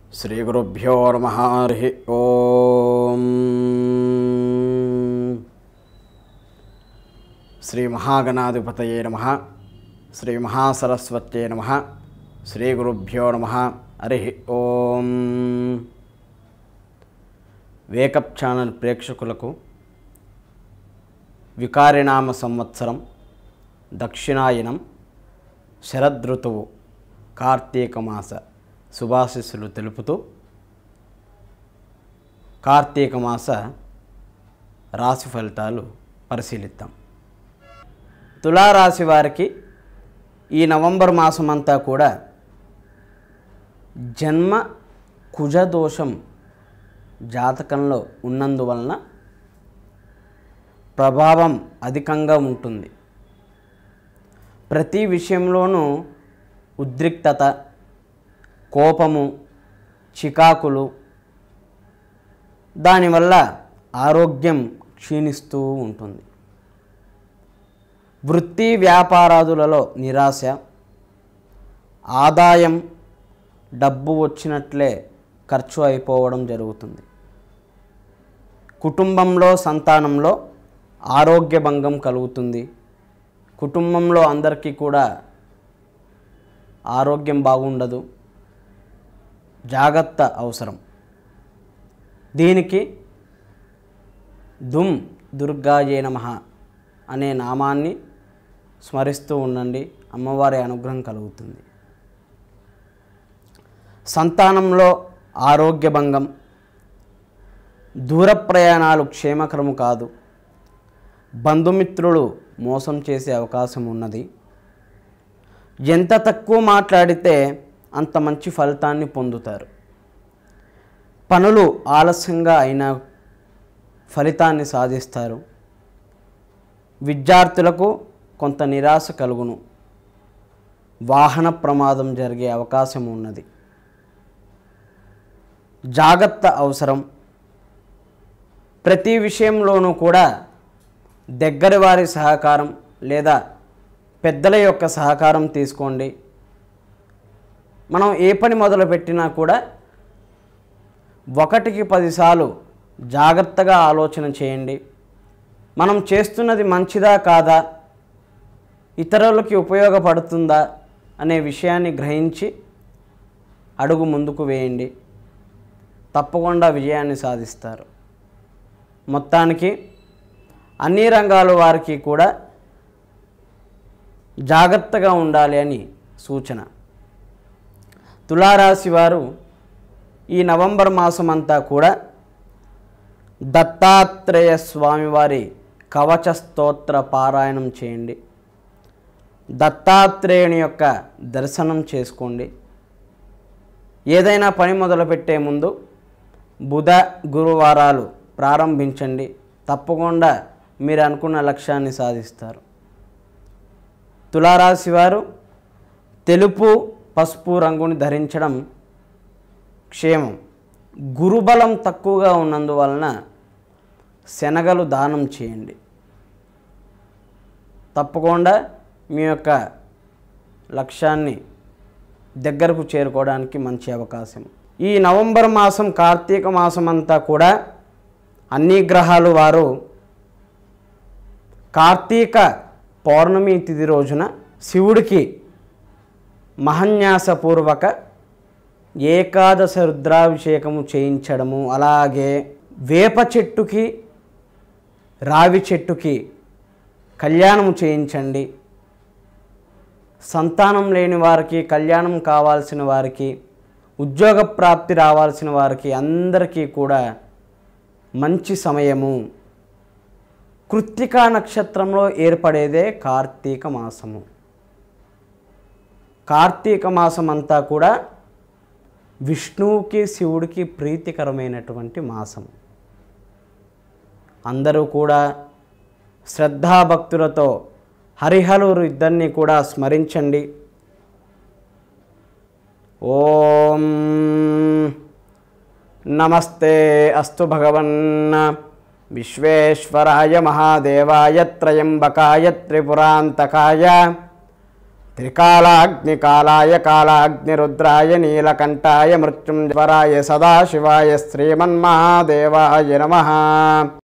శ్రీగురుభ్యో నమ హరి ఓం శ్రీ మహాగణాధిపతయే నమ శ్రీ మహాసరస్వత్యే నమ శ్రీ గురుభ్యో నమ హరి ఓం వేకప్ ఛానల్ ప్రేక్షకులకు వికారినామ సంవత్సరం దక్షిణాయనం శరదృతువు కార్తీక మాస శుభాశిస్సులు తెలుపుతూ కార్తీక మాస రాశి ఫలితాలు పరిశీలిద్దాం తులారాశి వారికి ఈ నవంబర్ మాసం అంతా కూడా జన్మ కుజదోషం జాతకంలో ఉన్నందువలన ప్రభావం అధికంగా ఉంటుంది ప్రతి విషయంలోనూ ఉద్రిక్తత కోపము చికాకులు దానివల్ల ఆరోగ్యం క్షీణిస్తూ ఉంటుంది వృత్తి వ్యాపారాదులలో నిరాశ ఆదాయం డబ్బు వచ్చినట్లే ఖర్చు అయిపోవడం జరుగుతుంది కుటుంబంలో సంతానంలో ఆరోగ్య భంగం కలుగుతుంది కుటుంబంలో అందరికీ కూడా ఆరోగ్యం బాగుండదు జాగ్రత్త అవసరం దీనికి దుమ్ దుర్గాయే నమ అనే నామాన్ని స్మరిస్తూ ఉండండి అమ్మవారి అనుగ్రహం కలుగుతుంది సంతానంలో ఆరోగ్య భంగం దూర ప్రయాణాలు క్షేమకరము కాదు బంధుమిత్రులు మోసం చేసే అవకాశం ఉన్నది ఎంత తక్కువ మాట్లాడితే అంత మంచి ఫలితాన్ని పొందుతారు పనులు ఆలస్యంగా అయినా ఫలితాన్ని సాధిస్తారు విద్యార్థులకు కొంత నిరాశ కలుగును వాహన ప్రమాదం జరిగే అవకాశం ఉన్నది జాగ్రత్త అవసరం ప్రతి విషయంలోనూ కూడా దగ్గరి వారి సహకారం లేదా పెద్దల యొక్క సహకారం తీసుకోండి మనం ఏ పని మొదలుపెట్టినా కూడా ఒకటికి పదిసార్లు జాగ్రత్తగా ఆలోచన చేయండి మనం చేస్తున్నది మంచిదా కాదా ఇతరులకి ఉపయోగపడుతుందా అనే విషయాన్ని గ్రహించి అడుగు ముందుకు వేయండి తప్పకుండా విజయాన్ని సాధిస్తారు మొత్తానికి అన్ని రంగాల వారికి కూడా జాగ్రత్తగా ఉండాలి అని సూచన తులారాశి వారు ఈ నవంబర్ మాసం అంతా కూడా దత్తాత్రేయ స్వామివారి కవచ స్తోత్ర పారాయణం చేయండి దత్తాత్రేయుని యొక్క దర్శనం చేసుకోండి ఏదైనా పని మొదలుపెట్టే ముందు బుధ గురువారాలు ప్రారంభించండి తప్పకుండా మీరు అనుకున్న లక్ష్యాన్ని సాధిస్తారు తులారాశి వారు తెలుపు పసుపు రంగుని ధరించడం క్షేమం గురుబలం తక్కువగా ఉన్నందువలన శనగలు దానం చేయండి తప్పకుండా మీ యొక్క లక్ష్యాన్ని దగ్గరకు చేరుకోవడానికి మంచి అవకాశం ఈ నవంబర్ మాసం కార్తీక మాసం అంతా కూడా అన్ని గ్రహాలు వారు కార్తీక పౌర్ణమి తిథి రోజున శివుడికి మహన్యాసపూర్వక ఏకాదశ రుద్రాభిషేకము చేయించడము అలాగే వేప చెట్టుకి రావి చెట్టుకి కళ్యాణము చేయించండి సంతానం లేని వారికి కళ్యాణం కావాల్సిన వారికి ఉద్యోగ ప్రాప్తి రావాల్సిన వారికి అందరికీ కూడా మంచి సమయము కృత్తికా నక్షత్రంలో ఏర్పడేదే కార్తీక మాసము కార్తీక మాసం అంతా కూడా విష్ణువుకి శివుడికి ప్రీతికరమైనటువంటి మాసం అందరూ కూడా శ్రద్ధాభక్తులతో హరిహరులు ఇద్దరిని కూడా స్మరించండి ఓం నమస్తే అస్తు భగవన్ విశ్వేశ్వరాయ మహాదేవాయ త్రయంబకాయ త్రిపురాంతకాయ త్రికాలాగ్ని కాలాయ కాలాగ్ని రుద్రాయ నీలకంఠాయ మృత్యుంజవరాయ సదాశివాయ శ్రీమన్మహాదేవాయ నమ